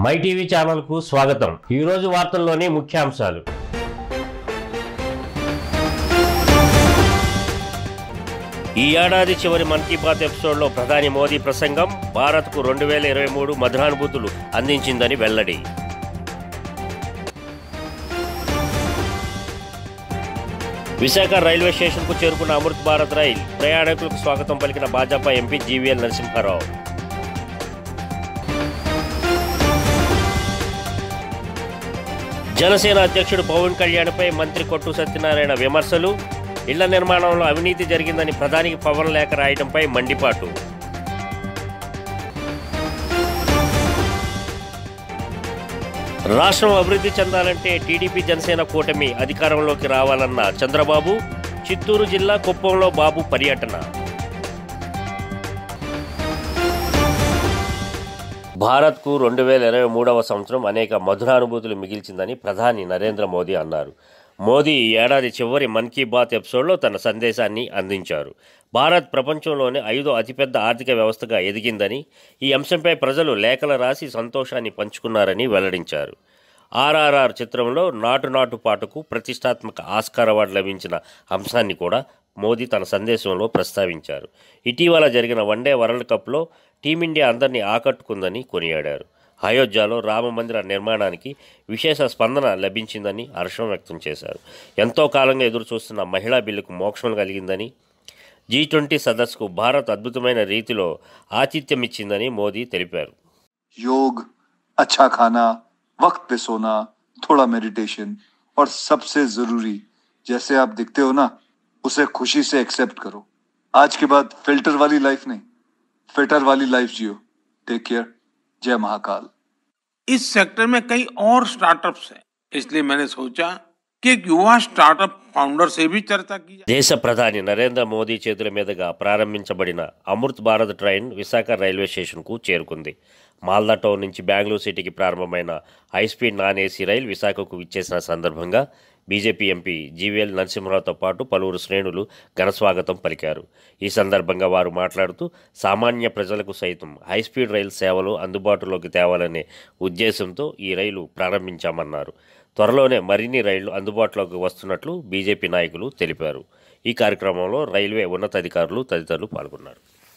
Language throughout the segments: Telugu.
మై టీవీ ఛానల్కు స్వాగతం ఈరోజు వార్తల్లోని ముఖ్యాంశాలు ఈ ఏడాది చివరి మన్ కీ బాత్ ఎపిసోడ్లో ప్రధాని మోదీ ప్రసంగం భారత్కు రెండు వేల ఇరవై మూడు మధురానుభూతులు అందించిందని వెల్లడి విశాఖ రైల్వే స్టేషన్కు చేరుకున్న అమృత్ భారత్ రైల్ ప్రయాణికులకు స్వాగతం పలికిన భాజపా ఎంపీ జీవీఎల్ నరసింహారావు జనసేన అధ్యక్షుడు పవన్ కళ్యాణ్పై మంత్రి కొట్టు సత్యనారాయణ విమర్శలు ఇళ్ల నిర్మాణంలో అవినీతి జరిగిందని ప్రధానికి పవన్ లేఖ రాయడంపై మండిపాటు రాష్ట్రం అభివృద్ధి చెందాలంటే టీడీపీ జనసేన కూటమి అధికారంలోకి రావాలన్న చంద్రబాబు చిత్తూరు జిల్లా కుప్పంలో బాబు పర్యటన భారత్కు రెండు వేల ఇరవై మూడవ సంవత్సరం అనేక మధురానుభూతులు మిగిల్చిందని ప్రధాని నరేంద్ర మోదీ అన్నారు మోదీ ఈ ఏడాది చివరి మన్ కీ బాత్ ఎపిసోడ్లో తన సందేశాన్ని అందించారు భారత్ ప్రపంచంలోనే ఐదో అతిపెద్ద ఆర్థిక వ్యవస్థగా ఎదిగిందని ఈ అంశంపై ప్రజలు లేఖలు రాసి సంతోషాన్ని పంచుకున్నారని వెల్లడించారు ఆర్ఆర్ఆర్ చిత్రంలో నాటు నాటు పాటకు ప్రతిష్టాత్మక ఆస్కార్ అవార్డు లభించిన అంశాన్ని కూడా మోదీ తన సందేశంలో ప్రస్తావించారు ఇటీవల జరిగిన వన్డే వరల్డ్ కప్లో టీమిండియా అందరినీ ఆకట్టుకుందని కొనియాడారు అయోధ్యలో రామమందిర నిర్మాణానికి విశేష స్పందన లభించిందని హర్షం వ్యక్తం చేశారు ఎంతో కాలంగా ఎదురుచూస్తున్న మహిళా బిల్లుకు మోక్షం కలిగిందని జీ ట్వంటీ సదస్సుకు భారత్ అద్భుతమైన రీతిలో ఆతిథ్యమిచ్చిందని మోదీ తెలిపారు योग अच्छा खाना वक्त पे सोना थोड़ा मेडिटेशन और सबसे जरूरी जैसे आप दिखते हो ना उसे खुशी से एक्सेप्ट करो आज के बाद फिल्टर वाली लाइफ नहीं फिटर वाली लाइफ जियो टेक केयर जय महाकाल इस सेक्टर में कई और स्टार्टअप्स हैं इसलिए मैंने सोचा कि एक युवा स्टार्टअप फाउंडर से भी चर्चा की जाए దేశ ప్రధాని నరేంద్ర మోదీ చేతుల మీదుగా ప్రారంభించబడిన అమృత్ భారత్ ట్రైన్ విశాఖ రైల్వే స్టేషన్కు చేరుకుంది మాల్దా టౌన్ నుంచి బెంగళూరు సిటీకి ప్రారంభమైన హైస్పీడ్ నాన్ ఏసీ రైలు విశాఖకు విచ్చేసిన సందర్భంగా బీజేపీ ఎంపీ జీవీఎల్ నరసింహరావుతో పాటు పలువురు శ్రేణులు ఘనస్వాగతం పలికారు ఈ సందర్భంగా వారు మాట్లాడుతూ సామాన్య ప్రజలకు సైతం హైస్పీడ్ రైలు సేవలు అందుబాటులోకి తేవాలనే ఉద్దేశంతో ఈ రైలు ప్రారంభించామన్నారు త్వరలోనే మరిన్ని రైళ్లు అందుబాటులోకి వస్తున్నట్లు బీజేపీ నాయకులు తెలిపారు ఈ కార్యక్రమంలో రైల్వే ఉన్నతాధికారులు తదితరులు పాల్గొన్నారు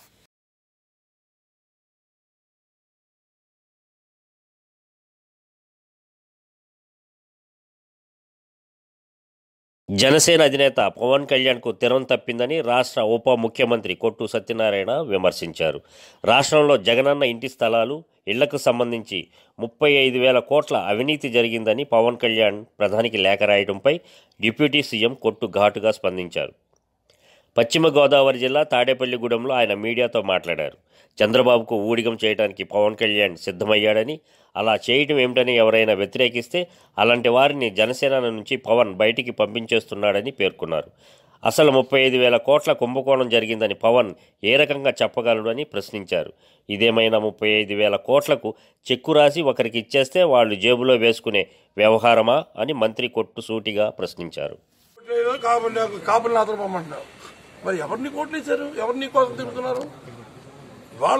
జనసేన అధినేత పవన్ కళ్యాణ్కు తెరం తప్పిందని రాష్ట్ర ఉప ముఖ్యమంత్రి కొట్టు సత్యనారాయణ విమర్శించారు రాష్ట్రంలో జగనన్న ఇంటి స్థలాలు ఇళ్లకు సంబంధించి ముప్పై ఐదు వేల కోట్ల అవినీతి జరిగిందని పవన్ కళ్యాణ్ ప్రధానికి లేఖ రాయడంపై డిప్యూటీ సీఎం కొట్టు ఘాటుగా స్పందించారు పశ్చిమ గోదావరి జిల్లా తాడేపల్లిగూడెంలో ఆయన మీడియాతో మాట్లాడారు చంద్రబాబుకు ఊడిగం చేయడానికి పవన్ కళ్యాణ్ సిద్ధమయ్యాడని అలా చేయటం ఏమిటని ఎవరైనా వ్యతిరేకిస్తే అలాంటి వారిని జనసేన నుంచి పవన్ బయటికి పంపించేస్తున్నాడని పేర్కొన్నారు అసలు ముప్పై ఐదు వేల కోట్ల కుంభకోణం జరిగిందని పవన్ ఏ రకంగా చెప్పగలడని ప్రశ్నించారు ఇదేమైనా ముప్పై ఐదు వేల కోట్లకు చెక్కు రాసి ఒకరికి ఇచ్చేస్తే వాళ్ళు జేబులో వేసుకునే వ్యవహారమా అని మంత్రి కొట్టు సూటిగా ప్రశ్నించారు లేదు కాపులు కాపులు నాతో పొమ్మంటున్నావు మరి ఎవరిని కోట్లు ఇచ్చారు ఎవరిని కోసం తిరుగుతున్నారు వాళ్ళ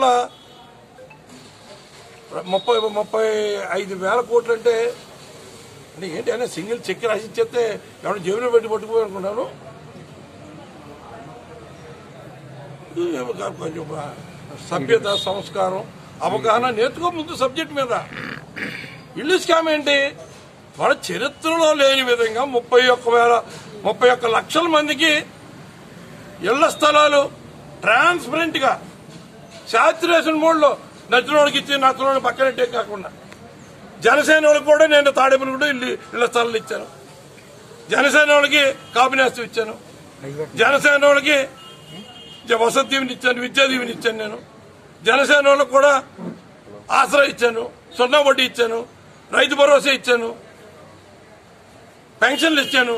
ముప్పై ముప్పై ఐదు వేల కోట్లు అంటే అంటే ఏంటి అయినా సింగిల్ చెక్ రాసి ఇచ్చేస్తే ఎవరైనా జేబులో పెట్టి పట్టుకుపోయి అనుకున్నాను ఇది కొంచెం సభ్యత సంస్కారం అవగాహన నేర్చుకో ముందు సబ్జెక్ట్ మీద ఇల్లు స్కామ్ ఏంటి మన చరిత్రలో లేని విధంగా ముప్పై ఒక్క వేల ముప్పై ఒక్క లక్షల మందికి ఇళ్ల స్థలాలు ట్రాన్స్పరెంట్ గా సాచురేషన్ మోడ్ లో నచ్చిన వాళ్ళకి ఇచ్చి నచ్చిన వాళ్ళకి పక్కనట్టే కాకుండా జనసేన వాళ్ళకి కూడా నేను తాడేపల్లి కూడా ఇల్లు ఇళ్ల స్థలాలు ఇచ్చాను జనసేన వాళ్ళకి కాబినేస్తం ఇచ్చాను జనసేన వాళ్ళకి జ- వసతి దీవెని ఇచ్చాను విద్యా దీవెని ఇచ్చాను నేను జనసేన వాళ్ళకి కూడా ఆసరా ఇచ్చాను సున్నా వడ్డీ ఇచ్చాను రైతు భరోసా ఇచ్చాను పెన్షన్లు ఇచ్చాను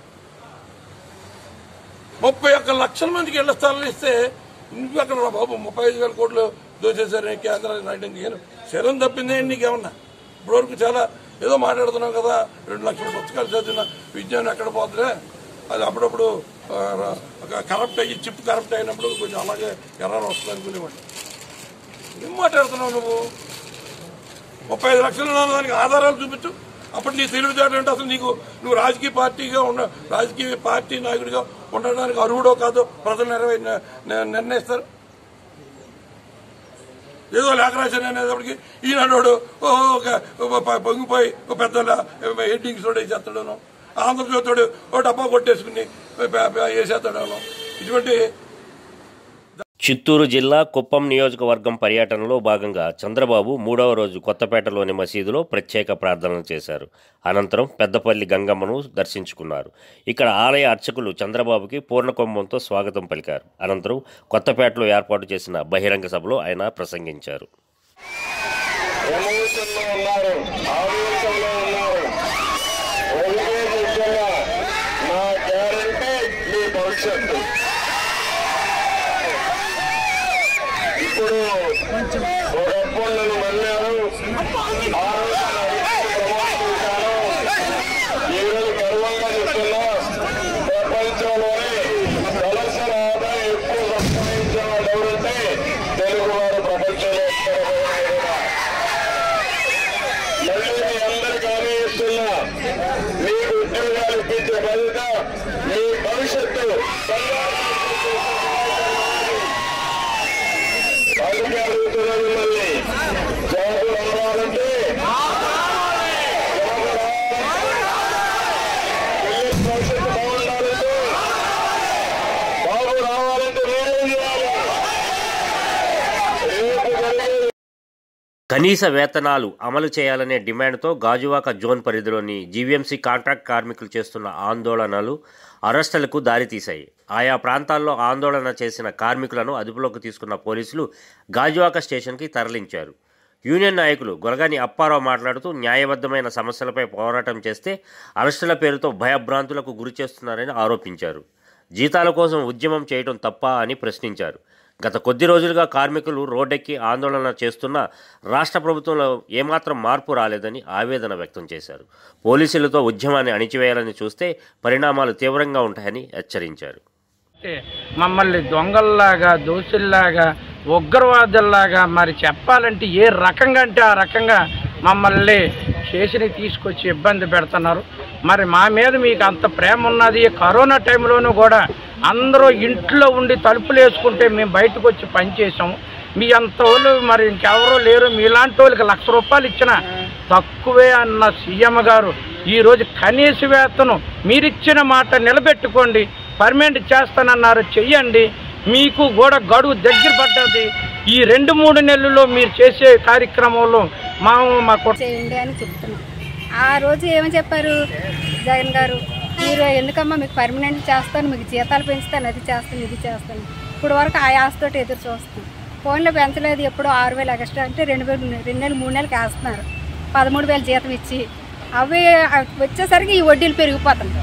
ముప్పై ఒక్క లక్షల మందికి ఇళ్ల స్థలాలు ఇస్తే ఇంకొక అక్కడ రా బాబు ముప్పై ఐదు వేల కోట్లు దోచేశారు కేంద్రాలు నాయడం నేను శరం తప్పిందే నీకేమన్నా ఇప్పటివరకు చాలా ఏదో మాట్లాడుతున్నాం కదా రెండు లక్షల పుస్తకాలు చదివిన విజ్ఞానం ఎక్కడ పోతుందే అది అప్పుడప్పుడు కరప్ట్ అయ్యి చిప్ కరప్ట్ అయినప్పుడు కొంచెం అలాగే ఎర్రర్ వస్తుంది అనుకునేవాడిని ఏం మాట్లాడుతున్నావు నువ్వు ముప్పై ఐదు లక్షలు ఉన్న దానికి ఆధారాలు చూపించు అప్పుడు నీ తెలివితేటలు అంటే అసలు నీకు నువ్వు రాజకీయ పార్టీగా ఉన్న రాజకీయ పార్టీ నాయకుడిగా ఉండడానికి అర్హుడో కాదో ప్రజలు నెరవే ని- నిర్ణయిస్తారు ఏదో లేఖ రాశాను అనేటప్పటికి ఈనాడు ఓహో ఒక ఒక ప- పొంగిపోయి ఒక పెద్ద హెడ్డింగ్స్ తోడు వేసేస్తాడు ఆంధ్రజ్యోతుడు ఓ డబ్బా కొట్టేసుకుని ప- ప- వేసేస్తాడు ఇటువంటి చిత్తూరు జిల్లా కుప్పం నియోజకవర్గం పర్యటనలో భాగంగా చంద్రబాబు మూడవ రోజు కొత్తపేటలోని మసీదులో ప్రత్యేక ప్రార్థనలు చేశారు అనంతరం పెద్దపల్లి గంగమ్మను దర్శించుకున్నారు ఇక్కడ ఆలయ అర్చకులు చంద్రబాబుకి పూర్ణకుంభంతో స్వాగతం పలికారు అనంతరం కొత్తపేటలో ఏర్పాటు చేసిన బహిరంగ సభలో ఆయన ప్రసంగించారు ఎమోషన్లో ఉన్నారు ఆవేశంలో ఉన్నారు ఒకటే చెప్తున్నా నా గ్యారంటీ మీ భవిష్యత్తు ఇప్పుడు ఒకప్పుడు నన్ను నమ్మారు ఆ రోజు నా వ్యక్తిని ప్రమోట్ చేశాను ఈ రోజు గర్వంగా చెప్తున్నా ప్రపంచంలోనే కలెక్షన్ ఆదాయం ఎక్కువ సంపాదించే వాళ్ళు ఎవరంటే తెలుగు వారు ప్రపంచంలో ఎక్కడ కూడా మళ్ళీ మీ అందరికీ హామీ ఇస్తున్నా మీకు ఉద్యోగాలు ఇప్పించే బాధ్యత మీ భవిష్యత్తు అందుకే అడుగుతున్నాను మిమ్మల్ని జాబు రావాలంటే జాబు రావాలంటే పిల్లల భవిష్యత్తు బాగుండాలంటే బాబు రావాలంటే మీరేం చేయాలి రేపు జరిగే కనీస వేతనాలు అమలు చేయాలనే డిమాండ్తో గాజువాక జోన్ పరిధిలోని జీవీఎంసీ కాంట్రాక్ట్ కార్మికులు చేస్తున్న ఆందోళనలు అరెస్టులకు దారితీశాయి ఆయా ప్రాంతాల్లో ఆందోళన చేసిన కార్మికులను అదుపులోకి తీసుకున్న పోలీసులు గాజువాక స్టేషన్కి తరలించారు యూనియన్ నాయకులు గొరగాని అప్పారావు మాట్లాడుతూ న్యాయబద్ధమైన సమస్యలపై పోరాటం చేస్తే అరెస్టుల పేరుతో భయభ్రాంతులకు గురి చేస్తున్నారని ఆరోపించారు జీతాల కోసం ఉద్యమం చేయడం తప్ప అని ప్రశ్నించారు గత కొద్ది రోజులుగా కార్మికులు రోడ్డెక్కి ఆందోళన చేస్తున్నా రాష్ట్ర ప్రభుత్వంలో ఏమాత్రం మార్పు రాలేదని ఆవేదన వ్యక్తం చేశారు పోలీసులతో ఉద్యమాన్ని అణిచివేయాలని చూస్తే పరిణామాలు తీవ్రంగా ఉంటాయని హెచ్చరించారు అంటే మమ్మల్ని దొంగల్లాగా దోషుల్లాగా ఉగ్రవాదుల్లాగా మరి చెప్పాలంటే ఏ రకంగా అంటే ఆ రకంగా మమ్మల్ని స్టేషన్కి తీసుకొచ్చి ఇబ్బంది పెడుతున్నారు మరి మా మీద మీకు అంత ప్రేమ ఉన్నది కరోనా టైంలోనూ కూడా అందరూ ఇంట్లో ఉండి తలుపులు వేసుకుంటే మేము బయటకు వచ్చి పనిచేసాం మీ అంత వాళ్ళు మరి ఇంకెవరూ లేరు మీలాంటి వాళ్ళకి లక్ష రూపాయలు ఇచ్చిన తక్కువే అన్న సీఎం గారు ఈరోజు కనీస వేతనం మీరిచ్చిన మాట నిలబెట్టుకోండి పర్మనెంట్ చేస్తానన్నారు చెయ్యండి మీకు కూడా గడువు దగ్గర పడ్డది ఈ రెండు మూడు నెలల్లో మీరు చేసే కార్యక్రమంలో మా మా కుటుంబ చేయండి అని చెప్తున్నాం ఆ రోజు ఏమని చెప్పారు జగన్ గారు మీరు ఎందుకమ్మా మీకు పర్మనెంట్ చేస్తాను మీకు జీతాలు పెంచుతాను అది చేస్తాను ఇది చేస్తాను ఇప్పుడు వరకు ఆ ఆశతోటి ఎదురు చూస్తాం ఫోన్లో పెంచలేదు ఎప్పుడు ఆరు వేలు ఎక్స్ట్రా అంటే రెండు వేలు రెండు నెలలు మూడు నెలలకి వేస్తున్నారు పదమూడు వేలు జీతం ఇచ్చి అవి అవి వచ్చేసరికి ఈ వడ్డీలు పెరిగిపోతుంది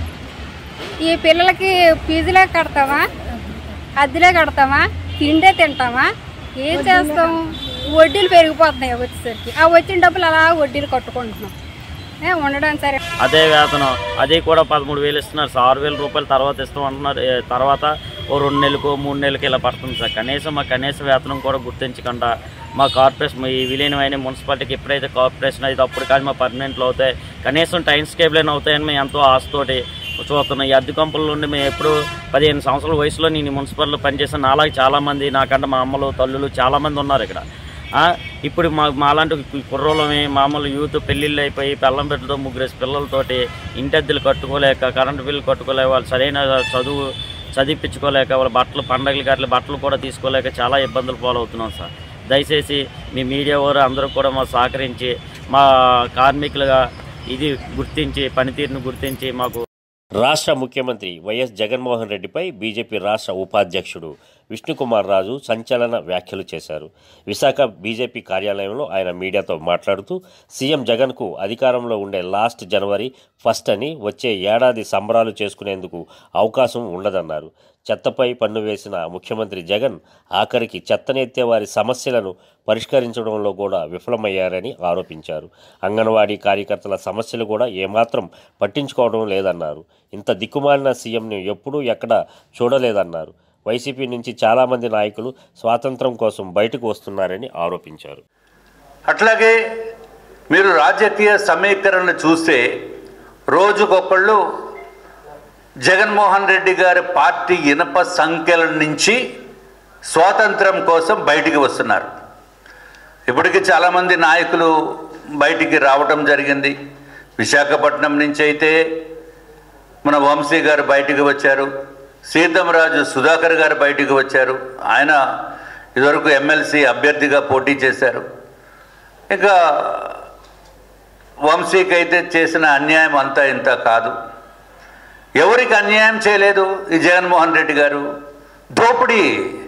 ఈ పిల్లలకి ఫీజులే కడతామా అద్దెలే కడతామా తిండే తింటామా ఏం చేస్తాం వడ్డీలు పెరిగిపోతున్నాయి వచ్చేసరికి ఆ వచ్చిన డబ్బులు అలా వడ్డీలు కట్టుకుంటున్నాం ఏ, ఉండడానికి సరే అదే వేతనం అది కూడా పదమూడు వేలు ఇస్తున్నారు సార్ ఆరు వేల రూపాయలు తర్వాత ఇస్తాం అంటున్నారు ఏ, తర్వాత ఓ రెండు నెలలకు మూడు నెలలకు ఇలా పడుతుంది సార్ కనీసం మా కనీస వేతనం కూడా గుర్తించకుండా మా కార్పొరేషన్ ఈ విలీనమైన మున్సిపాలిటీకి ఎప్పుడైతే కార్పొరేషన్ అయితే అప్పుడు కానీ మా పర్మనెంట్లు అవుతాయి కనీసం టైం స్కేబుల్ అయినా అవుతాయని మేము ఎంతో ఆశతోటి చూస్తున్నాం ఈ అద్దె కంపుల నుండి మేము ఎప్పుడు పదిహేను సంవత్సరాల వయసులో నేను ఈ మున్సిపాలిటీలో పనిచేసిన నాలాగే చాలామంది నాకంటే మా అమ్మలు తల్లులు చాలామంది ఉన్నారు ఇక్కడ ఆ, ఇప్పుడు మా మాలాంటి కుర్రోళ్ళమే మామూలు యూత్ పెళ్ళిళ్ళు అయిపోయి పెళ్ళం పెట్టడం ముగ్గురేసి పిల్లలతోటి ఇంటద్దెలు కట్టుకోలేక కరెంటు బిల్లు కట్టుకోలేక వాళ్ళు సరైన చదువు చదివించుకోలేక వాళ్ళ బట్టలు పండగలకి అట్లా బట్టలు కూడా తీసుకోలేక చాలా ఇబ్బందులు పాలవుతున్నాం సార్ దయచేసి మీ మీడియా వారు అందరూ కూడా మా సహకరించి మా కార్మికులుగా ఇది గుర్తించి పనితీరును గుర్తించి మాకు రాష్ట్ర ముఖ్యమంత్రి వైఎస్ జగన్మోహన్ రెడ్డిపై బీజేపీ రాష్ట్ర ఉపాధ్యక్షుడు విష్ణుకుమార్ రాజు సంచలన వ్యాఖ్యలు చేశారు విశాఖ బీజేపీ కార్యాలయంలో ఆయన మీడియాతో మాట్లాడుతూ సీఎం జగన్కు అధికారంలో ఉండే లాస్ట్ జనవరి ఫస్ట్ అని వచ్చే ఏడాది సంబరాలు చేసుకునేందుకు అవకాశం ఉండదన్నారు చెత్తపై పన్ను వేసిన ముఖ్యమంత్రి జగన్ ఆఖరికి చెత్తనెత్తే వారి సమస్యలను పరిష్కరించడంలో కూడా విఫలమయ్యారని ఆరోపించారు అంగన్వాడీ కార్యకర్తల సమస్యలు కూడా ఏమాత్రం పట్టించుకోవడం లేదన్నారు ఇంత దిక్కుమాలిన సీఎంను ఎప్పుడూ ఎక్కడ చూడలేదన్నారు వైసీపీ నుంచి చాలామంది నాయకులు స్వాతంత్రం కోసం బయటకు వస్తున్నారని ఆరోపించారు అట్లాగే మీరు రాజకీయ సమీకరణలు చూస్తే రోజుకొకళ్ళు జగన్మోహన్ రెడ్డి గారి పార్టీ ఇనప సంఖ్యల నుంచి స్వాతంత్రం కోసం బయటికి వస్తున్నారు ఇప్పటికీ చాలామంది నాయకులు బయటికి రావటం జరిగింది విశాఖపట్నం నుంచి అయితే మన వంశీ గారు బయటికి వచ్చారు సీతంరాజు సుధాకర్ గారు బయటికి వచ్చారు ఆయన ఇదివరకు ఎమ్మెల్సీ అభ్యర్థిగా పోటీ చేశారు ఇంకా వంశీకి అయితే చేసిన అన్యాయం అంతా ఇంత కాదు ఎవరికి అన్యాయం చేయలేదు ఈ జగన్మోహన్ రెడ్డి గారు దోపిడీ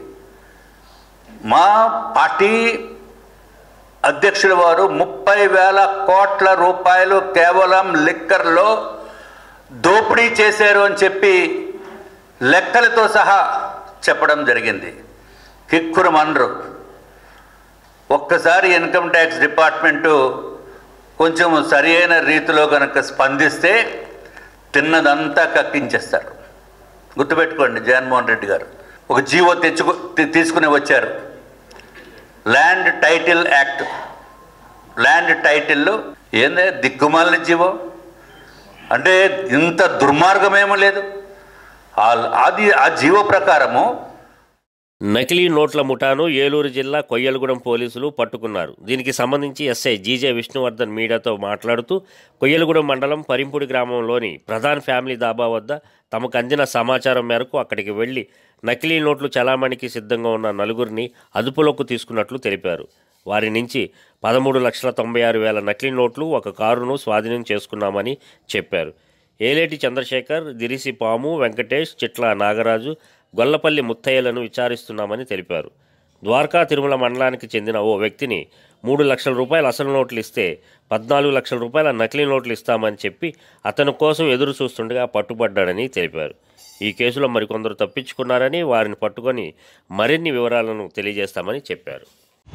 మా పార్టీ అధ్యక్షుల వారు ముప్పై వేల కోట్ల రూపాయలు కేవలం లిక్కర్లో దోపిడీ చేశారు అని చెప్పి లెక్కలతో సహా చెప్పడం జరిగింది కిక్కురు మనరు ఒక్కసారి ఇన్కమ్ ట్యాక్స్ డిపార్ట్మెంటు కొంచెం సరి అయిన రీతిలో కనుక స్పందిస్తే తిన్నదంతా కక్కించేస్తారు గుర్తుపెట్టుకోండి జగన్మోహన్ రెడ్డి గారు ఒక జీవో తెచ్చుకు తీ- తీసుకుని వచ్చారు land title act land title ఏందే దిక్కుమాలిన జీవో అంటే ఇంత దుర్మార్గమేమో లేదు ఆ- అది ఆ జీవో ప్రకారము నకిలీ నోట్ల ముఠాను ఏలూరు జిల్లా కొయ్యలగూడెం పోలీసులు పట్టుకున్నారు దీనికి సంబంధించి ఎస్ఐ జీజే విష్ణువర్ధన్ మీడియాతో మాట్లాడుతూ కొయ్యలగూడెం మండలం పరింపుడి గ్రామంలోని ప్రధాన్ ఫ్యామిలీ దాబా వద్ద తమకు అందిన సమాచారం మేరకు అక్కడికి వెళ్లి నకిలీ నోట్లు చలామణికి సిద్ధంగా ఉన్న నలుగురిని అదుపులోకి తీసుకున్నట్లు తెలిపారు వారి నుంచి పదమూడు లక్షల తొంభై ఆరు వేల నకిలీ నోట్లు ఒక కారును స్వాధీనం చేసుకున్నామని చెప్పారు ఏలేటి చంద్రశేఖర్ దిరిసి పాము వెంకటేష్ చిట్ల నాగరాజు గొల్లపల్లి ముత్తయ్యలను విచారిస్తున్నామని తెలిపారు ద్వారకా తిరుమల మండలానికి చెందిన ఓ వ్యక్తిని మూడు లక్షల రూపాయల అసలు నోట్లు ఇస్తే పద్నాలుగు లక్షల రూపాయల నకిలీ నోట్లు ఇస్తామని చెప్పి అతని కోసం ఎదురు చూస్తుండగా పట్టుబడ్డాడని తెలిపారు ఈ కేసులో మరికొందరు తప్పించుకున్నారని వారిని పట్టుకొని మరిన్ని వివరాలను తెలియజేస్తామని చెప్పారు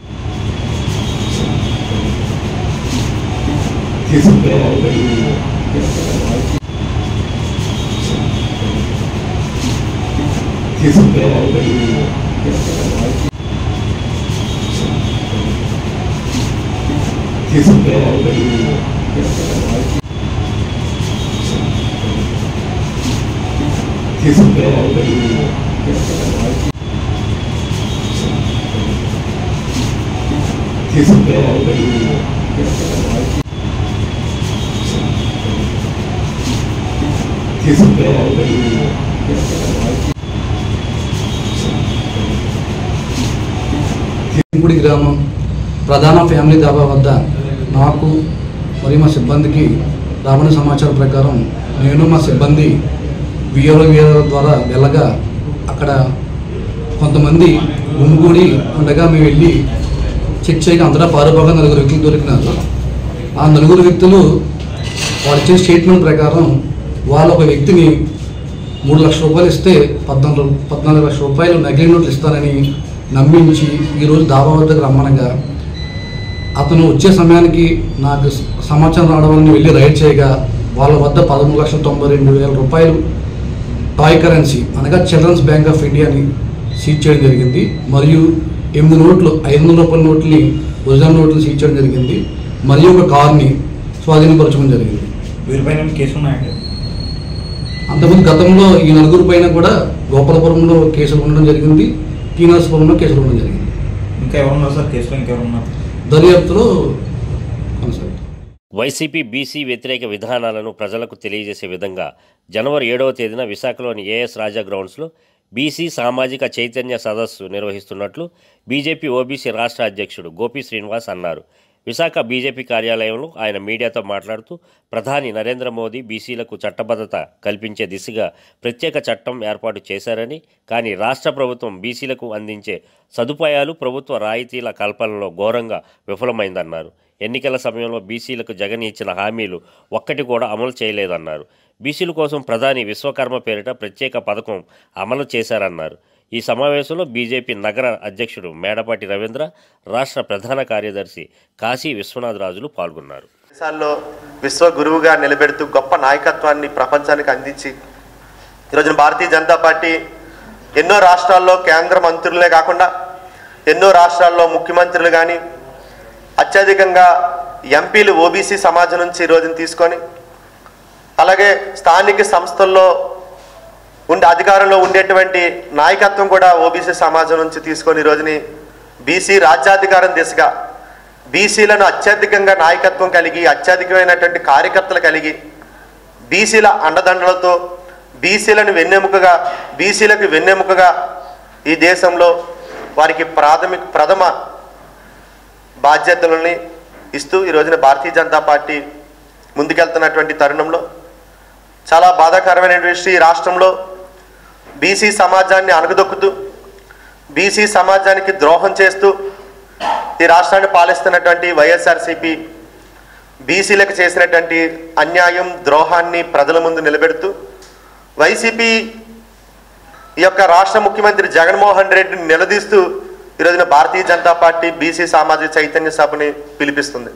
ఇంకుడి గ్రామం ప్రధాన ఫ్యామిలీ దాబా వద్ద నాకు మరియు మా సిబ్బందికి రాబడిన సమాచారం ప్రకారం నేను మా సిబ్బంది విఆర్ఓ విఆర్ఓ ద్వారా వెళ్ళగా అక్కడ కొంతమంది గుమిగూడి ఉండగా మేము వెళ్ళి చెక్ చేయగా అంతటా పారుపోగా నలుగురు వ్యక్తులు దొరికినారు ఆ నలుగురు వ్యక్తులు వాళ్ళు ఇచ్చిన స్టేట్మెంట్ ప్రకారం వాళ్ళు ఒక వ్యక్తిని మూడు లక్షల రూపాయలు ఇస్తే పద్నాలుగు పద్నాలుగు లక్షల రూపాయలు నకిలీ నోట్లు ఇస్తానని నమ్మించి ఈరోజు దాబా వద్దకు రమ్మనగా అతను వచ్చే సమయానికి నాకు స- సమాచారం రావడం వల్ల నేను వెళ్ళి రైడ్ చేయగా వాళ్ళ వద్ద పదమూడు లక్షల తొంభై రెండు వేల రూపాయలు టాయ్ కరెన్సీ అనగా చిల్డ్రన్స్ బ్యాంక్ ఆఫ్ ఇండియాని సీజ్ చేయడం జరిగింది మరియు ఎనిమిది నోట్లు ఐదు వందల రూపాయల నోట్లని ఒరిజినల్ నోట్లు సీజ్ చేయడం జరిగింది మరియు ఒక కార్ని స్వాధీనపరచడం జరిగింది వీరిపైన కేసు ఉన్నాయండి అంతకుముందు గతంలో ఈ నలుగురు పైన కూడా గోపాలపురంలో కేసులు ఉండడం జరిగింది టీనర్స్పురంలో కేసులు ఉండడం జరిగింది ఇంకా ఎవరున్నారు సార్ కేసులో ఇంకెవరున్నారు దర్యాప్తులో కొనసాగుతుంది వైసీపీ బీసీ వ్యతిరేక విధానాలను ప్రజలకు తెలియజేసే విధంగా జనవరి ఏడవ తేదీన విశాఖలోని ఏఎస్ రాజా గ్రౌండ్స్లో బీసీ సామాజిక చైతన్య సదస్సు నిర్వహిస్తున్నట్లు బీజేపీ ఓబీసీ రాష్ట్ర అధ్యక్షుడు గోపి శ్రీనివాస్ అన్నారు విశాఖ బీజేపీ కార్యాలయంలో ఆయన మీడియాతో మాట్లాడుతూ ప్రధాని నరేంద్ర మోదీ బీసీలకు చట్టబద్ధత కల్పించే దిశగా ప్రత్యేక చట్టం ఏర్పాటు చేశారని కానీ రాష్ట్ర ప్రభుత్వం బీసీలకు అందించే సదుపాయాలు ప్రభుత్వ రాయితీల కల్పనలో ఘోరంగా విఫలమైందన్నారు ఎన్నికల సమయంలో బీసీలకు జగన్ ఇచ్చిన హామీలు ఒక్కటి కూడా అమలు చేయలేదన్నారు బీసీల కోసం ప్రధాని విశ్వకర్మ పేరిట ప్రత్యేక పథకం అమలు చేశారన్నారు ఈ సమావేశంలో బీజేపీ నగర అధ్యక్షుడు మేడపాటి రవీంద్ర రాష్ట్ర ప్రధాన కార్యదర్శి కాశీ విశ్వనాథరాజులు పాల్గొన్నారు దేశాల్లో విశ్వ గురువుగా నిలబెడుతూ గొప్ప నాయకత్వాన్ని ప్రపంచానికి అందించి ఈరోజున భారతీయ జనతా పార్టీ ఎన్నో రాష్ట్రాల్లో కేంద్ర మంత్రులే కాకుండా ఎన్నో రాష్ట్రాల్లో ముఖ్యమంత్రులు కానీ అత్యధికంగా ఎంపీలు ఓబీసీ సమాజం నుంచి ఈ రోజున తీసుకొని అలాగే స్థానిక సంస్థల్లో ఉండే అధికారంలో ఉండేటువంటి నాయకత్వం కూడా ఓబీసీ సమాజం నుంచి తీసుకొని ఈ రోజుని బీసీ రాజ్యాధికారం దిశగా బీసీలను అత్యధికంగా నాయకత్వం కలిగి అత్యధికమైనటువంటి కార్యకర్తలు కలిగి బీసీల అండదండలతో బీసీలను వెన్నెముకగా బీసీలకు వెన్నెముకగా ఈ దేశంలో వారికి ప్రాథమిక ప్రథమ బాధ్యతలని ఇస్తూ ఈ రోజున భారతీయ జనతా పార్టీ ముందుకెళ్తున్నటువంటి తరుణంలో చాలా బాధాకరమైన విషయం ఈ రాష్ట్రంలో బీసీ సమాజాన్ని అణగదొక్కుతూ బీసీ సమాజానికి ద్రోహం చేస్తూ ఈ రాష్ట్రాన్ని పాలిస్తున్నటువంటి వైఎస్ఆర్సీపీ బీసీలకు చేసినటువంటి అన్యాయం ద్రోహాన్ని ప్రజల ముందు నిలబెడుతూ వైసీపీ ఈ యొక్క రాష్ట్ర ముఖ్యమంత్రి జగన్మోహన్ రెడ్డిని నిలదీస్తూ ఈ రోజున భారతీయ జనతా పార్టీ బీసీ సామాజిక చైతన్య సభని పిలిపిస్తుంది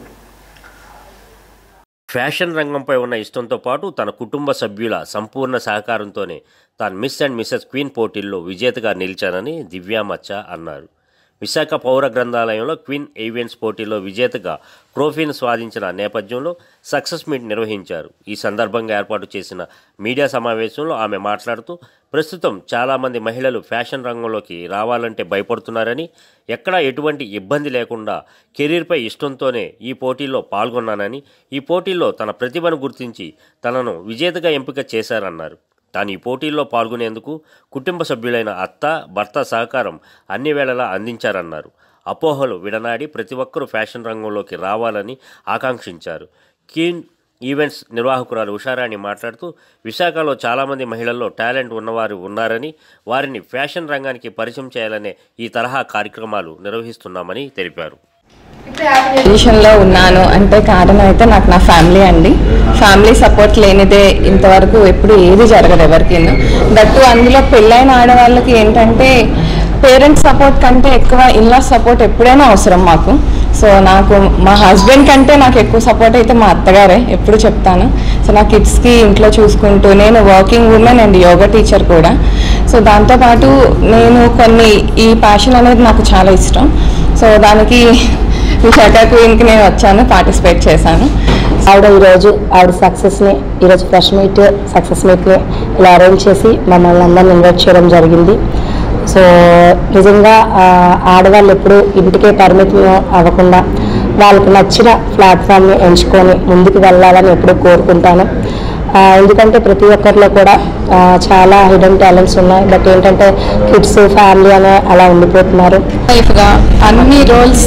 ఫ్యాషన్ రంగంపై ఉన్న ఇష్టంతో పాటు తన కుటుంబ సభ్యుల సంపూర్ణ సహకారంతోనే తాను మిస్ అండ్ మిస్సెస్ క్వీన్ పోటీల్లో విజేతగా నిలిచానని దివ్యామచ్చ అన్నారు విశాఖ పౌర గ్రంథాలయంలో క్వీన్ ఈవెంట్స్ పోటీలో విజేతగా ట్రోఫీని స్వాధించిన నేపథ్యంలో సక్సెస్ మీట్ నిర్వహించారు ఈ సందర్భంగా ఏర్పాటు చేసిన మీడియా సమావేశంలో ఆమె మాట్లాడుతూ ప్రస్తుతం చాలామంది మహిళలు ఫ్యాషన్ రంగంలోకి రావాలంటే భయపడుతున్నారని ఎక్కడా ఎటువంటి ఇబ్బంది లేకుండా కెరీర్పై ఇష్టంతోనే ఈ పోటీల్లో పాల్గొన్నానని ఈ పోటీల్లో తన ప్రతిభను గుర్తించి తనను విజేతగా ఎంపిక చేశారన్నారు తాను ఈ పోటీల్లో పాల్గొనేందుకు కుటుంబ సభ్యులైన అత్త భర్త సహకారం అన్ని వేళలా అందించారన్నారు అపోహలు విడనాడి ప్రతి ఒక్కరూ ఫ్యాషన్ రంగంలోకి రావాలని ఆకాంక్షించారు కీన్ ఈవెంట్స్ నిర్వాహకురాలు ఉషారాణి మాట్లాడుతూ విశాఖలో చాలామంది మహిళల్లో టాలెంట్ ఉన్నవారు ఉన్నారని వారిని ఫ్యాషన్ రంగానికి పరిచయం చేయాలనే ఈ తరహా కార్యక్రమాలు నిర్వహిస్తున్నామని తెలిపారు పొజిషన్లో ఉన్నాను అంటే కారణం అయితే నాకు నా ఫ్యామిలీ అండి ఫ్యామిలీ సపోర్ట్ లేనిదే ఇంతవరకు ఎప్పుడు ఏది జరగదు ఎవరికి దట్టు అందులో పెళ్ళైన ఆడవాళ్ళకి ఏంటంటే పేరెంట్స్ సపోర్ట్ కంటే ఎక్కువ ఇన్లా సపోర్ట్ ఎప్పుడైనా అవసరం మాకు సో నాకు మా హస్బెండ్ కంటే నాకు ఎక్కువ సపోర్ట్ అయితే మా అత్తగారే ఎప్పుడు చెప్తాను సో నా కిడ్స్కి ఇంట్లో చూసుకుంటూ నేను working women and yoga teacher కూడా సో దాంతోపాటు నేను కొన్ని ఈ ప్యాషన్ అనేది నాకు చాలా ఇష్టం సో దానికి విశాఖ క్వీన్కి నేను వచ్చాను పార్టిసిపేట్ చేశాను ఆవిడ ఈరోజు ఆవిడ సక్సెస్ని ఈరోజు ఫ్రెష్ మీట్ సక్సెస్ మీట్ని ఇలా అరేంజ్ చేసి మమ్మల్ని అందరిని ఇన్వైట్ చేయడం జరిగింది సో నిజంగా ఆ, ఆడవాళ్ళు ఎప్పుడు ఇంటికే పరిమితం అవ్వకుండా వాళ్ళకి నచ్చిన ప్లాట్ఫామ్ని ఎంచుకొని ముందుకు వెళ్ళాలని ఎప్పుడూ కోరుకుంటాను ఆ, ఎందుకంటే ప్రతి ఒక్కరిలో కూడా ఆ, చాలా హిడెన్ టాలెంట్స్ ఉన్నాయి బట్ ఏంటంటే కిడ్స్ ఫ్యామిలీ అనే అలా ఉండిపోతున్నారు లైఫ్గా అన్ని రోల్స్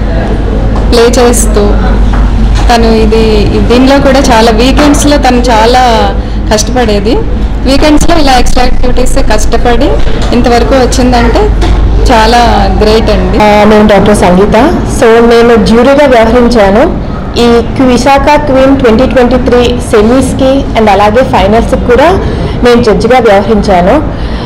ప్లే చేస్తూ తను ఇది దీనిలో కూడా చాలా వీకెండ్స్లో తను చాలా కష్టపడేది వీకెండ్స్లో ఇలా ఎక్స్ట్రా యాక్టివిటీస్ కష్టపడి ఇంతవరకు వచ్చిందంటే చాలా గ్రేట్ అండి ఆ, నేను డాక్టర్ సంగీత సో నేను జ్యూరీగా వ్యవహరించాను ఈ క్వి- Visakha queen twenty twenty three సెమీస్కి అండ్ అలాగే ఫైనల్స్కి కూడా నేను జడ్జిగా వ్యవహరించాను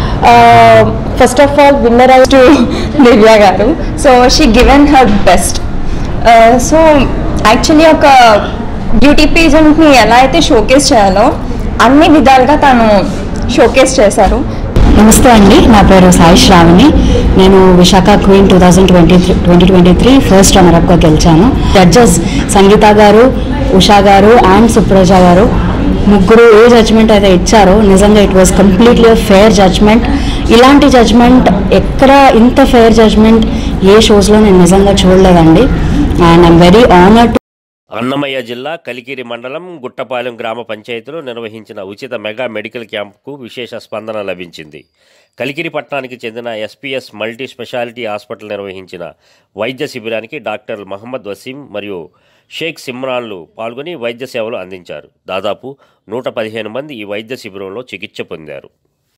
first of all winner I to Divya garu so she given her best so actually ఒక బ్యూటీ పేజెంట్ని ఎలా అయితే షోకేస్ చేయాలో అన్ని విధాలుగా తను షోకేస్ చేశారు నమస్తే అండి నా పేరు సాయి శ్రావణి నేను Visakha queen two thousand twenty three twenty twenty three first రన్నరప్గా గెలిచాను జడ్జెస్ సంగీత గారు ఉషా గారు అండ్ సుప్రజ గారు ముగ్గురు ఏ జడ్జ్మెంట్ అయితే ఇచ్చారో నిజంగా it was completely fair judgement ఇలాంటి జడ్జ్మెంట్ ఎక్కడ ఇంత ఫేర్ జడ్జ్మెంట్ ఏ షోస్లో నేను నిజంగా చూడలేదండి and I'm very honour Annamayya జిల్లా కలికిరి మండలం గుట్టపాలెం గ్రామ పంచాయతీలో నిర్వహించిన ఉచిత మెగా మెడికల్ క్యాంపుకు విశేష స్పందన లభించింది కలికిరి పట్టణానికి చెందిన ఎస్పీఎస్ మల్టీ స్పెషాలిటీ హాస్పిటల్ నిర్వహించిన వైద్య శిబిరానికి డాక్టర్ మహమ్మద్ వసీం మరియు షేక్ సిమ్రాన్లు పాల్గొని వైద్య సేవలు అందించారు దాదాపు నూట పదిహేను మంది ఈ వైద్య శిబిరంలో చికిత్స పొందారు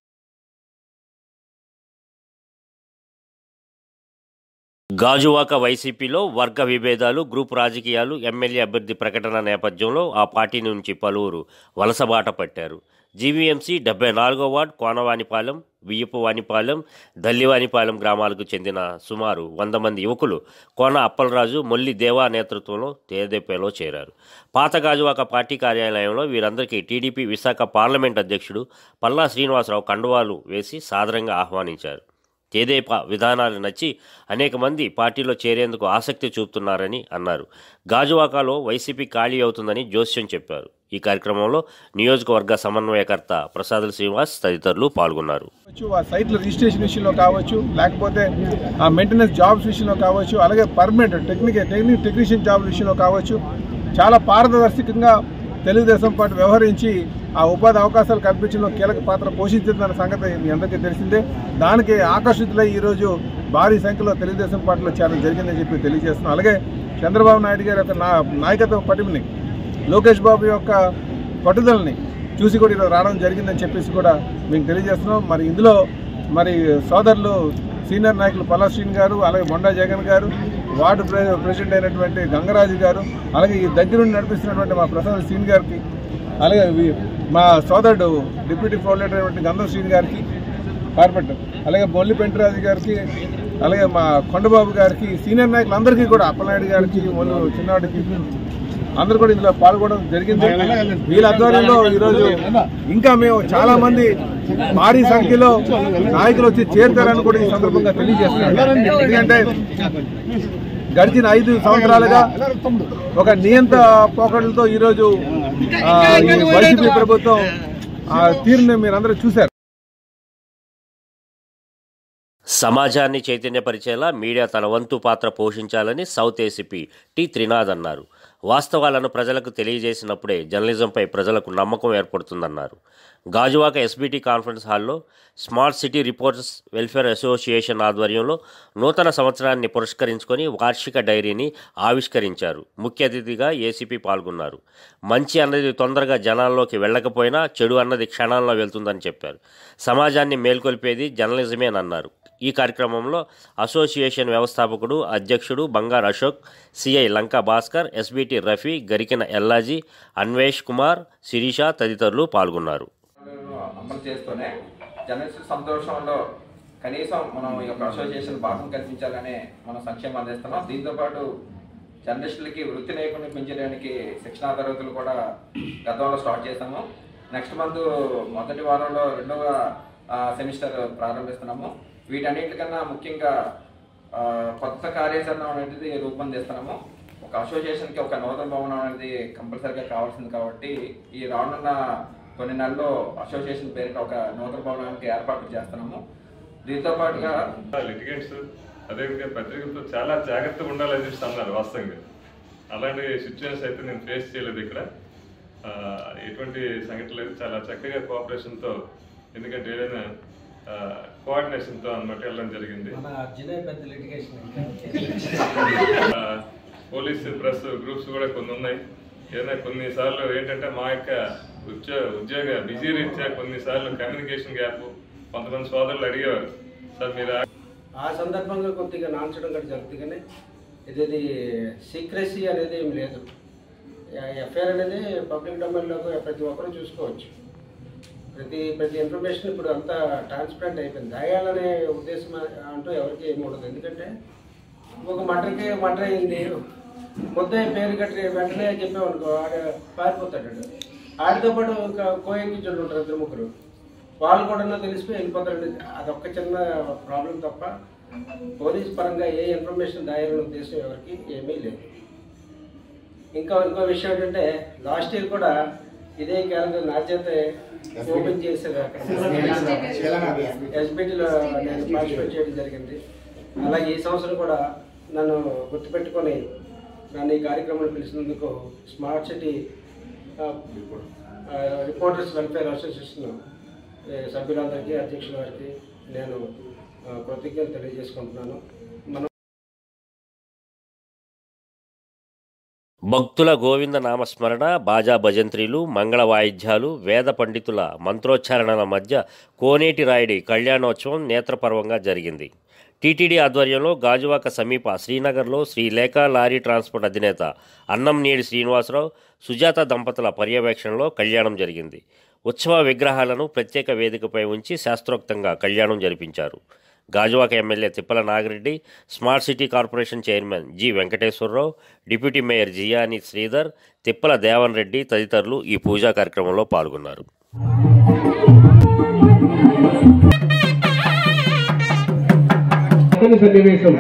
గాజువాక వైసీపీలో వర్గ విభేదాలు గ్రూప్ రాజకీయాలు ఎమ్మెల్యే అభ్యర్థి ప్రకటన నేపథ్యంలో ఆ పార్టీ నుంచి పలువురు వలసబాట పట్టారు జీవీఎంసీ డెబ్బై నాలుగో వార్డ్ కోనవానిపాలెం వియ్యపువానిపాలెం దల్లివానిపాలెం గ్రామాలకు చెందిన సుమారు వంద మంది యువకులు కోన అప్పలరాజు మొల్లి దేవా నేతృత్వంలో తేదేపేలో చేరారు పాత గాజువాక పార్టీ కార్యాలయంలో వీరందరికీ టీడీపీ విశాఖ పార్లమెంట్ అధ్యక్షుడు పల్లా శ్రీనివాసరావు కండువాలు వేసి సాదరంగా ఆహ్వానించారు తెదేపా విధానాలు నచ్చి అనేక మంది పార్టీలో చేరేందుకు ఆసక్తి చూపుతున్నారని అన్నారు గాజువాకలో వైసీపీ ఖాళీ అవుతుందని జోస్యం చెప్పారు ఈ కార్యక్రమంలో నియోజకవర్గ సమన్వయకర్త ప్రసాదుల శ్రీనివాస్ తదితరులు పాల్గొన్నారు కావచ్చు ఆ సైట్ల రిజిస్ట్రేషన్ విషయంలో కావచ్చు లేకపోతే ఆ మెయింటెనెన్స్ జాబ్స్ విషయంలో కావచ్చు అలాగే permanent technique technique technician job విషయంలో కావచ్చు చాలా పారదర్శకంగా తెలుగుదేశం పార్టీ వ్యవహరించి ఆ ఉపాధి అవకాశాలు కల్పించడంలో కీలక పాత్ర పోషించిందన్న సంగతి మీ అందరికీ తెలిసిందే దానికి ఆకర్షితులై ఈరోజు భారీ సంఖ్యలో తెలుగుదేశం పార్టీలో చేరడం జరిగిందని చెప్పి తెలియజేస్తున్నాం అలాగే చంద్రబాబు నాయుడు గారి యొక్క నా- నాయకత్వ పటిమని లోకేష్ బాబు యొక్క పట్టుదలని చూసి కూడా ఈరోజు రావడం జరిగిందని చెప్పేసి కూడా మీకు తెలియజేస్తున్నాం మరి ఇందులో మరి సోదరులు సీనియర్ నాయకులు పల్లా శ్రీని గారు అలాగే మొండా జగన్ గారు వార్డు ప్రె- ప్రెసిడెంట్ అయినటువంటి గంగరాజు గారు అలాగే ఈ దగ్గరుండి నడిపిస్తున్నటువంటి మా ప్రసాద్ శ్రీని గారికి అలాగే వి- మా సోదరుడు డిప్యూటీ కోఆర్డినేటర్ అయినటువంటి గంధం శ్రీని గారికి కార్పొరేటర్ అలాగే బొల్లి పెంటరాజు గారికి అలాగే మా కొండబాబు గారికి సీనియర్ నాయకులందరికీ కూడా అప్పలనాయుడు గారికి మొన్న చిన్నవాడికి అందరూ కూడా ఇందులో పాల్గొనడం జరిగింది వీళ్ళ ఆధ్వర్యంలో ఈరోజు ఇంకా మేము చాలా మంది భారీ సంఖ్యలో నాయకులు వచ్చి చేరుతారని కూడా ఈ సందర్భంగా తెలియజేస్తున్నారు ఎందుకంటే గడిచిన ఐదు సంవత్సరాలుగా ఒక నియంత పోకడలతో ఈరోజు ఆ, ఈ వైసీపీ ప్రభుత్వం ఆ తీరుని మీరందరూ చూశారు సమాజాన్ని చైతన్యపరిచేలా మీడియా తన వంతు పాత్ర పోషించాలని సౌత్ ఏసీపీ టి త్రినాథ్ అన్నారు వాస్తవాలను ప్రజలకు తెలియజేసినప్పుడే జర్నలిజంపై ప్రజలకు నమ్మకం ఏర్పడుతుందన్నారు గాజువాక ఎస్బీటీ కాన్ఫరెన్స్ హాల్లో smart city reporters welfare association ఆధ్వర్యంలో నూతన సంవత్సరాన్ని పురస్కరించుకొని వార్షిక డైరీని ఆవిష్కరించారు ముఖ్య అతిథిగా ఏసీపీ పాల్గొన్నారు మంచి అన్నది తొందరగా జనాల్లోకి వెళ్ళకపోయినా చెడు అన్నది క్షణాల్లో వెళ్తుందని చెప్పారు సమాజాన్ని మేల్కొల్పేది జర్నలిజమేనన్నారు ఈ కార్యక్రమంలో అసోసియేషన్ వ్యవస్థాపకుడు అధ్యక్షుడు బంగారు అశోక్ సిఐ లంకా భాస్కర్ ఎస్బీటీ రఫీ గరికిన ఎల్లాజీ అన్వేష్ కుమార్ శిరీష తదితరులు పాల్గొన్నారు అమలు చేస్తూనే జర్నలిస్టుల సంతోషంలో కనీసం మనం ఈ యొక్క అసోసియేషన్ భాగం కల్పించాలనే మనం సంక్షేమం అందిస్తున్నాం దీంతో పాటు జర్నలిస్టులకి వృత్తి నైపుణ్యం పెంచడానికి శిక్షణా తరగతులు కూడా గతంలో స్టార్ట్ చేశాము నెక్స్ట్ మంత్ మొదటి వారంలో రెండవ ఆ, సెమిస్టర్ ప్రారంభిస్తున్నాము వీటన్నిటికన్నా ముఖ్యంగా ఆ, కొత్త కార్యాచరణ అనేది రూపొందిస్తున్నాము ఒక అసోసియేషన్కి ఒక నూతన భవనం అనేది కంపల్సరీగా కావాల్సింది కాబట్టి ఈ రానున్న కొన్ని నెలల్లో అసోసియేషన్ పేరిట ఒక నూతన భవనానికి ఏర్పాటు చేస్తున్నాము దీంతో పాటుగా లిటిగెంట్స్ అదేవిధంగా పత్రికలతో చాలా జాగ్రత్తగా ఉండాలని చెప్పి అన్నారు వాస్తవంగా అలాంటి సిచ్యువేషన్స్ అయితే నేను ఫేస్ చేయలేదు ఇక్కడ ఆ, ఎటువంటి సంఘటన లేదు చాలా చక్కగా కోఆపరేషన్తో ఎందుకంటే ఏదైనా కోఆర్డినేషన్తో అన్నమాట వెళ్ళడం జరిగింది ఆ, పోలీస్ ప్రెస్ గ్రూప్స్ కూడా కొన్ని ఉన్నాయి ఏదైనా కొన్నిసార్లు ఏంటంటే మా యొక్క ఉద్యోగ ఉద్యోగ బిజీ రీత్యా కొన్నిసార్లు కమ్యూనికేషన్ గ్యాప్ కొంతమంది సోదరులు అడిగేవారు సార్ మీరు ఆ- ఆ సందర్భంగా కొద్దిగా నాంచడం కూడా జరుగుతుంది కానీ ఇది సీక్రెసీ అనేది ఏం లేదు ఎఫ్ఐఆర్ అనేది పబ్లిక్ డొమైన్లో ప్రతి ఒక్కరూ చూసుకోవచ్చు ప్రతి ప్రతి ఇన్ఫర్మేషన్ ఇప్పుడు అంతా ట్రాన్స్పరెంట్ అయిపోయింది దాయాలనే ఉద్దేశం అంటూ ఎవరికి ఏమి ఉండదు ఎందుకంటే ఒక మటర్కి మటర్ అయింది ముద్ద పేరు కట్టి వెంటనే చెప్పామనుకో ఆడ పారిపోతాడు ఆడు. ఆడితో పాటు ఒక కోయంకించుడు ఉంటారు ఇద్దరు ముగ్గురు వాళ్ళు కూడా తెలిసిపోయి వెళ్ళిపోతాడు అదొక్క చిన్న ప్రాబ్లం తప్ప పోలీస్ పరంగా ఏ ఇన్ఫర్మేషన్ దాయాలనే ఉద్దేశం ఎవరికి ఏమీ లేదు ఇంకా ఇంకో విషయం ఏంటంటే లాస్ట్ ఇయర్ కూడా ఇదే క్యాలెండర్ నా చేత ఓపెన్ చేశారు ఎస్బిటీలో నేను పార్టిసిపేట్ చేయడం జరిగింది అలాగే ఈ సంవత్సరం కూడా నన్ను గుర్తుపెట్టుకొని నన్ను ఈ కార్యక్రమాన్ని పిలిచినందుకు smart city reporters welfare association ఏ, సభ్యులందరికీ అధ్యక్షుల వారికి నేను ఆ, కృతజ్ఞతలు తెలియజేసుకుంటున్నాను మనం భక్తుల గోవింద నామస్మరణ బాజా భజంత్రీలు మంగళ వాయిద్యాలు వేద పండితుల మంత్రోచ్చారణల మధ్య కోనేటి రాయుడి కళ్యాణోత్సవం నేత్రపర్వంగా జరిగింది టీటీడీ ఆధ్వర్యంలో గాజువాక సమీప శ్రీనగర్లో శ్రీ లేఖ లారీ ట్రాన్స్పోర్ట్ అధినేత అన్నంనేడి శ్రీనివాసరావు సుజాత దంపతుల పర్యవేక్షణలో కళ్యాణం జరిగింది ఉత్సవ విగ్రహాలను ప్రత్యేక వేదికపై ఉంచి శాస్త్రోక్తంగా కళ్యాణం జరిపించారు Gajuwaka MLA Tippala Nagireddy smart city corporation chairman G Venkateswararao deputy mayor Jiyani Sridhar Tippala Devan Reddy తదితరులు ఈ పూజా కార్యక్రమంలో పాల్గొన్నారు ఇలాంటి సన్నివేశం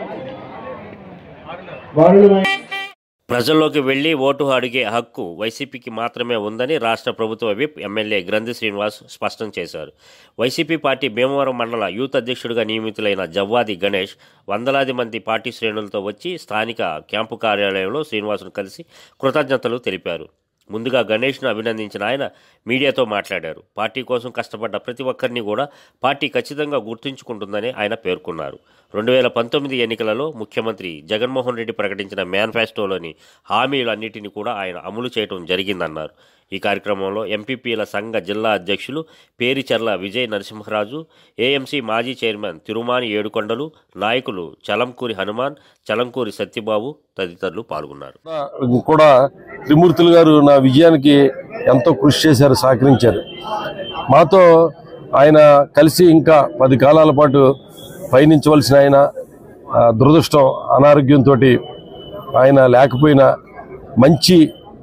వారుణమైన ప్రజల్లోకి వెళ్లి ఓటు అడిగే హక్కు వైసీపీకి మాత్రమే ఉందని రాష్ట్ర ప్రభుత్వ విప్ ఎమ్మెల్యే గ్రంథి శ్రీనివాస్ స్పష్టం చేశారు వైసీపీ పార్టీ భీమవరం మండల యూత్ అధ్యక్షుడిగా నియమితులైన జవ్వాది గణేష్ వందలాది మంది పార్టీ శ్రేణులతో వచ్చి స్థానిక క్యాంపు కార్యాలయంలో శ్రీనివాసును కలిసి కృతజ్ఞతలు తెలిపారు ముందుగా గణేష్ను అభినందించిన ఆయన మీడియాతో మాట్లాడారు పార్టీ కోసం కష్టపడ్డ ప్రతి ఒక్కరిని కూడా పార్టీ ఖచ్చితంగా గుర్తుంచుకుంటుందని ఆయన పేర్కొన్నారు రెండు వేల పంతొమ్మిది ఎన్నికలలో ముఖ్యమంత్రి జగన్మోహన్ రెడ్డి ప్రకటించిన మేనిఫెస్టోలోని హామీలన్నిటిని కూడా ఆయన అమలు చేయడం జరిగిందన్నారు ఈ కార్యక్రమంలో ఎంపీపీల సంఘ జిల్లా అధ్యక్షులు పేరిచర్ల విజయ్ నరసింహరాజు ఏఎంసీ మాజీ చైర్మన్ తిరుమాని ఏడుకొండలు నాయకులు చలంకూరి హనుమాన్ చలంకూరి సత్యబాబు తదితరులు పాల్గొన్నారు కూడా త్రిమూర్తులు గారు నా విజయానికి ఎంతో కృషి చేశారు సహకరించారు మాతో ఆయన కలిసి ఇంకా పది కాలాల పాటు పయనించవలసిన ఆయన ఆ, దురదృష్టం అనారోగ్యంతో ఆయన లేకపోయినా మంచి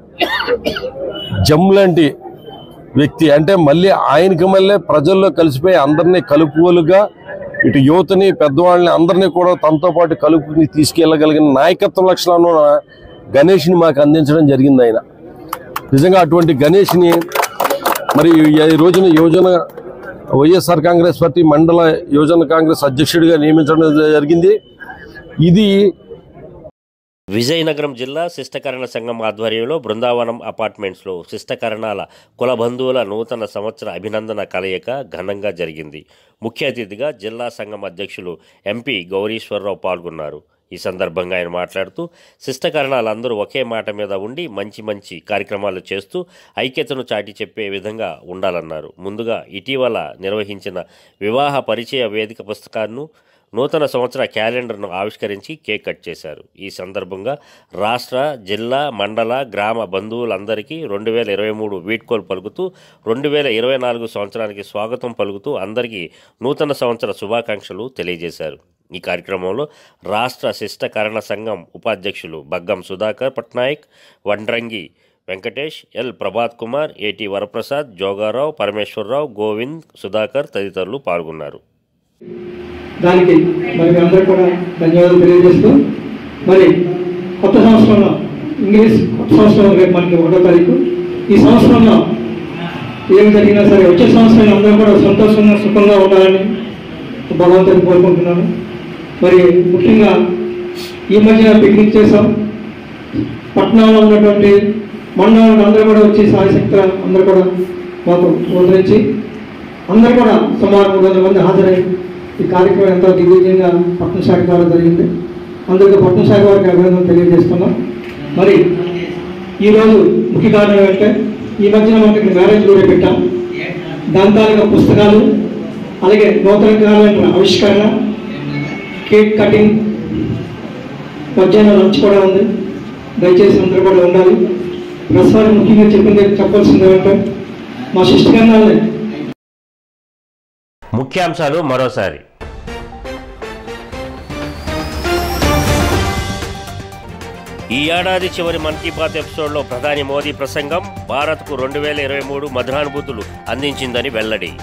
జమ్ లాంటి వ్యక్తి అంటే మళ్ళీ ఆయనకి మళ్ళీ ప్రజల్లో కలిసిపోయి అందరినీ కలుపుకోలుగా ఇటు యువతని పెద్దవాళ్ళని అందరినీ కూడా తనతో పాటు కలుపుకుని తీసుకెళ్ళగలిగిన నాయకత్వ లక్షణాలను ఉన్న గణేష్ని మాకు అందించడం జరిగింది ఆయన నిజంగా అటువంటి గణేష్ని మరి ఈ రోజున యువజన వైఎస్ఆర్ కాంగ్రెస్ పార్టీ మండల యువజన కాంగ్రెస్ అధ్యక్షుడిగా నియమించడం జరిగింది ఇది విజయనగరం జిల్లా శిష్టకరణ సంఘం ఆధ్వర్యంలో బృందావనం అపార్ట్మెంట్స్లో శిష్టకరణాల కుల బంధువుల నూతన సంవత్సర అభినందన కలయిక ఘనంగా జరిగింది ముఖ్య అతిథిగా జిల్లా సంఘం అధ్యక్షులు ఎంపీ గౌరీశ్వరరావు పాల్గొన్నారు ఈ సందర్భంగా ఆయన మాట్లాడుతూ శిష్టకరణాలందరూ ఒకే మాట మీద ఉండి మంచి మంచి కార్యక్రమాలు చేస్తూ ఐక్యతను చాటి చెప్పే విధంగా ఉండాలన్నారు ముందుగా ఇటీవల నిర్వహించిన వివాహ పరిచయ వేదిక పుస్తకాన్ని నూతన సంవత్సర క్యాలెండర్ను ఆవిష్కరించి కేక్ కట్ చేశారు ఈ సందర్భంగా రాష్ట్ర జిల్లా మండల గ్రామ బంధువులందరికీ రెండు వేల ఇరవై మూడు వీడ్కోలు పలుకుతూ రెండు వేల ఇరవై నాలుగు సంవత్సరానికి స్వాగతం పలుకుతూ అందరికీ నూతన సంవత్సర శుభాకాంక్షలు తెలియజేశారు ఈ కార్యక్రమంలో రాష్ట్ర శిష్టకరణ సంఘం ఉపాధ్యక్షులు బగ్గం సుధాకర్ పట్నాయక్ వండ్రంగి వెంకటేష్ ఎల్ ప్రభాత్ కుమార్ ఏటి వరప్రసాద్ జోగారావు పరమేశ్వరరావు గోవింద్ సుధాకర్ తదితరులు పాల్గొన్నారు దానికి మరి మీ అందరూ కూడా ధన్యవాదాలు తెలియజేస్తూ మరి కొత్త సంవత్సరంలో ఇంగ్లీష్ కొత్త సంవత్సరం రేపు మనకి ఒకటో తారీఖు ఈ సంవత్సరంలో ఏం జరిగినా సరే వచ్చే సంవత్సరం అందరూ కూడా సంతోషంగా సుఖంగా ఉండాలని భగవంతుని కోరుకుంటున్నాను మరి ముఖ్యంగా ఈ మధ్య పిక్నిక్ చేసాం పట్టణంలో ఉన్నటువంటి మండలంలో అందరూ కూడా వచ్చి సాయశక్తి అందరూ కూడా మాకు ఉదరించి అందరూ కూడా సుమారు మూడు వందల మంది హాజరై ఈ కార్యక్రమం ఎంతో దిగ్విజయంగా పట్టణ శాఖ ద్వారా జరిగింది అందరికీ పట్టణ శాఖ వారికి అభినందనలు తెలియజేస్తున్నాం మరి ఈరోజు ముఖ్య కారణం ఏంటంటే ఈ మధ్యన మనకి మ్యారేజ్ కూడా పెట్టాం దాని తాలూకా పుస్తకాలు అలాగే నూతన కాలంలో ఆవిష్కరణ కేక్ కటింగ్ మధ్యాహ్నం లంచ్ కూడా ఉంది దయచేసి అందరూ కూడా ఉండాలి ప్రస్తుతానికి ముఖ్యంగా చెప్పింది చెప్పాల్సింది ఏమంటే మా శిష్టకరణాలని ముఖ్యాంశాలు మరోసారి ఈ ఏడాది చివరి మన్ కీ బాత్ ఎపిసోడ్లో ప్రధాని మోదీ ప్రసంగం భారత్కు రెండు వేల ఇరవై మూడు మధురానుభూతులు అందించిందని వెల్లడి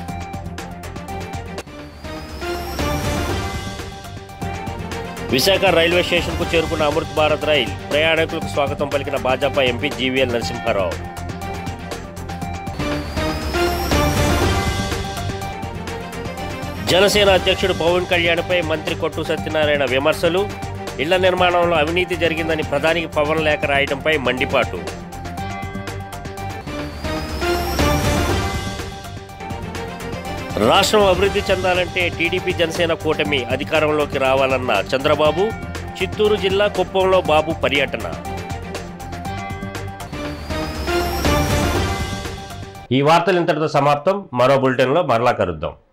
విశాఖ రైల్వే స్టేషన్కు చేరుకున్న అమృత్ భారత్ రైల్ ప్రయాణికులకు స్వాగతం పలికిన భాజపా ఎంపీ జీవీఎల్ నరసింహారావు జనసేన అధ్యక్షుడు పవన్ కళ్యాణ్పై మంత్రి కొట్టు సత్యనారాయణ విమర్శలు ఇళ్ల నిర్మాణంలో అవినీతి జరిగిందని ప్రధానికి పవన్ లేఖ రాయడంపై మండిపాటు రాష్ట్రం అభివృద్ధి చెందాలంటే టీడీపీ జనసేన కూటమి అధికారంలోకి రావాలన్న చంద్రబాబు చిత్తూరు జిల్లా కుప్పంలో బాబు పర్యటన ఈ వార్తలు ఇంతటితో సమాప్తం మరో బులెటిన్లో మరలా కలుద్దాం